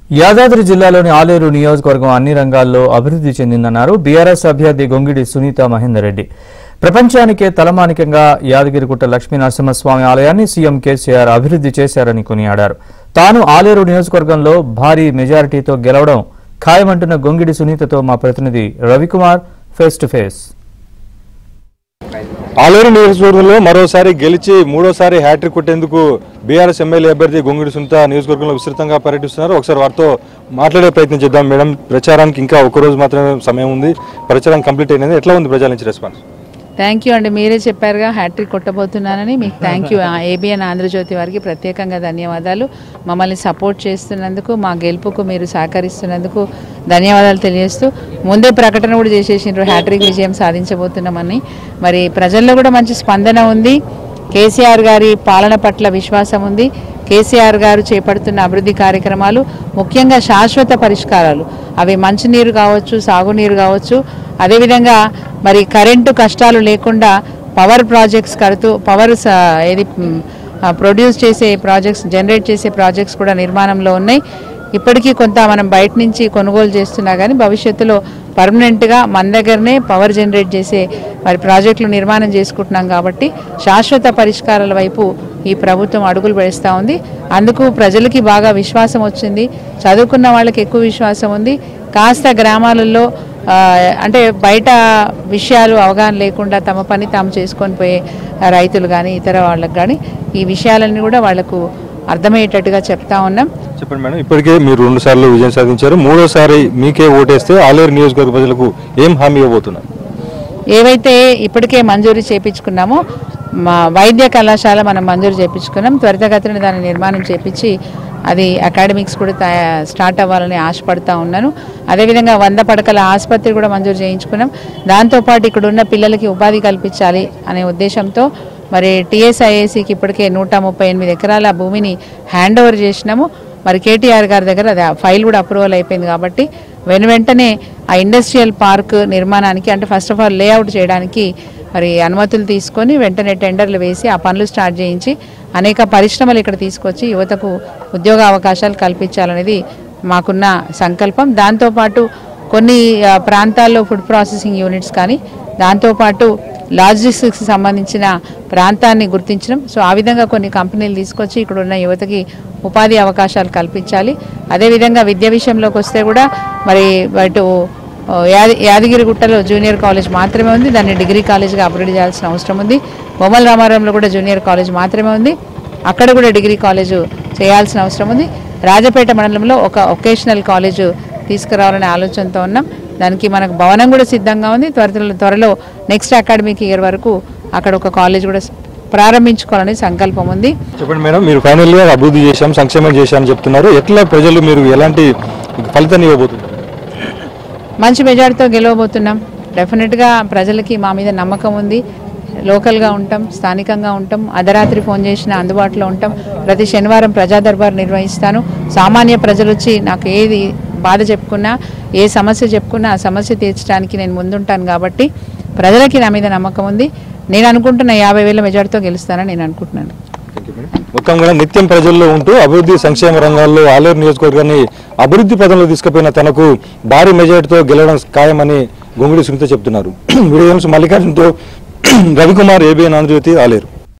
యాదాద్రి జిల్లాలోని ఆలేరు నియోజకవర్గం అన్ని రంగాల్లో అభివృద్ధి చెందిందన్నారు బీఆర్ఎస్ అభ్యర్థి గొంగిడి సునీత మహేందర్ రెడ్డి ప్రపంచానికే తలమానికంగా యాదగిరిగుట్ట లక్ష్మీ నరసింహస్వామి ఆలయాన్ని సీఎం కేసీఆర్ అభివృద్ధి చేశారని కొనియాడారు తాను ఆలేరు నియోజకవర్గంలో భారీ మెజారిటీతో గెలవడం ఖాయమంటున్న గొంగిడి సునీతతో మా ప్రతినిధి Ravikumar face to face Aluru నియోజకవర్గంలో మరోసారి గెలిచి మూడోసారి హ్యాట్రిక్ కొట్టేందుకు బీఆర్ఎస్ ఎమ్మెల్యే అభ్యర్థి గొంగిడి సునీత నియోజకవర్గంలో విస్తృతంగా పర్యటిస్తున్నారు ఒకసారి వారితో మాట్లాడే ప్రయత్నం చేద్దాం మేడం ప్రచారానికి ఇంకా ఒక రోజు మాత్రమే సమయం ఉంది ప్రచారం కంప్లీట్ అయినది ఎట్లా ఉంది ప్రజల నుంచి రెస్పాన్స్ థ్యాంక్ యూ అండి మీరే చెప్పారుగా హ్యాట్రిక్ కొట్టబోతున్నానని మీకు థ్యాంక్ యూ ఏబిఎన్ ఆంధ్రజ్యోతి వారికి ప్రత్యేకంగా ధన్యవాదాలు మమ్మల్ని సపోర్ట్ చేస్తున్నందుకు మా గెలుపుకు మీరు సహకరిస్తున్నందుకు ధన్యవాదాలు తెలియజేస్తూ ముందే ప్రకటన కూడా చేసేసిండ్రు హ్యాట్రిక్ విజయం సాధించబోతున్నామని మరి ప్రజల్లో కూడా మంచి స్పందన ఉంది కేసీఆర్ గారి పాలన పట్ల విశ్వాసం ఉంది కేసీఆర్ గారు చేపడుతున్న అభివృద్ధి కార్యక్రమాలు ముఖ్యంగా శాశ్వత పరిష్కారాలు అవి మంచినీరు కావచ్చు సాగునీరు కావచ్చు అదేవిధంగా మరి కరెంటు కష్టాలు లేకుండా పవర్ ప్రాజెక్ట్స్ కడుతూ పవర్ స- ఏది మ్, ఆ, ప్రొడ్యూస్ చేసే ప్రాజెక్ట్స్ జనరేట్ చేసే ప్రాజెక్ట్స్ కూడా నిర్మాణంలో ఉన్నాయి ఇప్పటికీ కొంత మనం బయట నుంచి కొనుగోలు చేస్తున్నా కానీ భవిష్యత్తులో పర్మనెంట్గా మన దగ్గరనే పవర్ జనరేట్ చేసే మరి ప్రాజెక్టులు నిర్మాణం చేసుకుంటున్నాం కాబట్టి శాశ్వత పరిష్కారాల వైపు ఈ ప్రభుత్వం అడుగులు వేస్తూ ఉంది అందుకు ప్రజలకి బాగా విశ్వాసం వచ్చింది చదువుకున్న వాళ్ళకి ఎక్కువ విశ్వాసం ఉంది కాస్త గ్రామాలలో ఆ, అంటే బయట విషయాలు అవగాహన లేకుండా తమ పని తాము చేసుకొని పోయే రైతులు కానీ ఇతర వాళ్ళకి కానీ ఈ విషయాలన్నీ కూడా వాళ్లకు అర్థమయ్యేటట్టుగా చెప్తా ఉన్నాం చెప్పండి మేడం ఇప్పటికే మీరు రెండు సార్లు విజయం సాధించారు మూడోసారి మీకే ఓటేస్తే ఆలేరు నియోజకవర్గ ప్రజలకు ఏం హామీ ఇవ్వబోతున్నారు ఏవైతే ఇప్పటికే మంజూరు చేపించుకున్నామో మా వైద్య కళాశాల మనం మంజూరు చేపించుకున్నాం త్వరితగతిన దాని నిర్మాణం చేపించి అది అకాడమిక్స్ కూడా తయా- స్టార్ట్ అవ్వాలని ఆశపడతా ఉన్నాను అదేవిధంగా వంద పడకల ఆసుపత్రి కూడా మంజూరు చేయించుకున్నాం దాంతోపాటు ఇక్కడ ఉన్న పిల్లలకి ఉపాధి కల్పించాలి అనే ఉద్దేశంతో మరి టీఎస్ఐఏసీకి ఇప్పటికే నూట ముప్పై ఎనిమిది ఎకరాల భూమిని హ్యాండ్ ఓవర్ చేసినాము మరి కేటీఆర్ గారి దగ్గర అది ఆ ఫైల్ కూడా అప్రూవల్ అయిపోయింది కాబట్టి వెను వెంటనే ఆ ఇండస్ట్రియల్ పార్క్ నిర్మాణానికి అంటే ఫస్ట్ ఆఫ్ ఆల్ లేఅవుట్ చేయడానికి మరి అనుమతులు తీసుకొని వెంటనే టెండర్లు వేసి ఆ పనులు స్టార్ట్ చేయించి అనేక పరిశ్రమలు ఇక్కడ తీసుకొచ్చి యువతకు ఉద్యోగ అవకాశాలు కల్పించాలనేది మాకున్న సంకల్పం దాంతోపాటు కొన్ని ఆ, ప్రాంతాల్లో ఫుడ్ ప్రాసెసింగ్ యూనిట్స్ కానీ దాంతోపాటు లాజిస్టిక్స్ సంబంధించిన ప్రాంతాన్ని గుర్తించడం సో ఆ విధంగా కొన్ని కంపెనీలు తీసుకొచ్చి ఇక్కడ ఉన్న యువతకి ఉపాధి అవకాశాలు కల్పించాలి అదేవిధంగా విద్య విషయంలోకి వస్తే కూడా మరి అటు ఓ, యాద యాదగిరిగుట్టలో జూనియర్ కాలేజ్ మాత్రమే ఉంది దాన్ని డిగ్రీ కాలేజ్గా అప్గ్రేడ్ చేయాల్సిన అవసరం ఉంది బొమ్మల రామారంలో కూడా జూనియర్ కాలేజ్ మాత్రమే ఉంది అక్కడ కూడా డిగ్రీ కాలేజు చేయాల్సిన అవసరం ఉంది రాజపేట మండలంలో ఒక ఒకేషనల్ కాలేజు తీసుకురావాలనే ఆలోచనతో ఉన్నాం దానికి మనకు భవనం కూడా సిద్ధంగా ఉంది త్వరలో త్వరలో నెక్స్ట్ అకాడమిక్ ఇయర్ వరకు అక్కడ ఒక కాలేజ్ కూడా ప్రారంభించుకోవాలనే సంకల్పం ఉంది చెప్పండి మేడం మీరు ఫైనల్గా అభివృద్ధి చేశాం సంక్షేమం చేశామని చెప్తున్నారు ఎట్లా ప్రజలు మీరు ఎలాంటి ఫలితాన్ని ఇవ్వబోతున్నారు మంచి మెజార్టీతో గెలవబోతున్నాం డెఫినెట్గా ప్రజలకి మా మీద నమ్మకం ఉంది లోకల్గా ఉంటాం స్థానికంగా ఉంటాం అర్ధరాత్రి ఫోన్ చేసినా అందుబాటులో ఉంటాం ప్రతి శనివారం ప్రజా దర్బార్ నిర్వహిస్తాను సామాన్య ప్రజలు వచ్చి నాకు ఏది బాధ చెప్పుకున్నా ఏ సమస్య చెప్పుకున్నా ఆ సమస్య తీర్చడానికి నేను ముందుంటాను కాబట్టి ప్రజలకి నా మీద నమ్మకం ఉంది నేను అనుకుంటున్న యాభై వేల మెజార్టీతో గెలుస్తానని నేను అనుకుంటున్నాను మొత్తంగా నిత్యం ప్రజల్లో ఉంటూ అభివృద్ధి సంక్షేమ రంగాల్లో ఆలేరు నియోజకవర్గాన్ని అభివృద్ధి పదంలో తీసుకుపోయిన తనకు భారీ మెజార్టీతో గెలవడం ఖాయమని గొంగుడి సునీత చెప్తున్నారు వీడియో మల్లికార్జునతో రవికుమార్ ఏబిఎన్ ఆంధ్రజ్యోతి ఆలేరు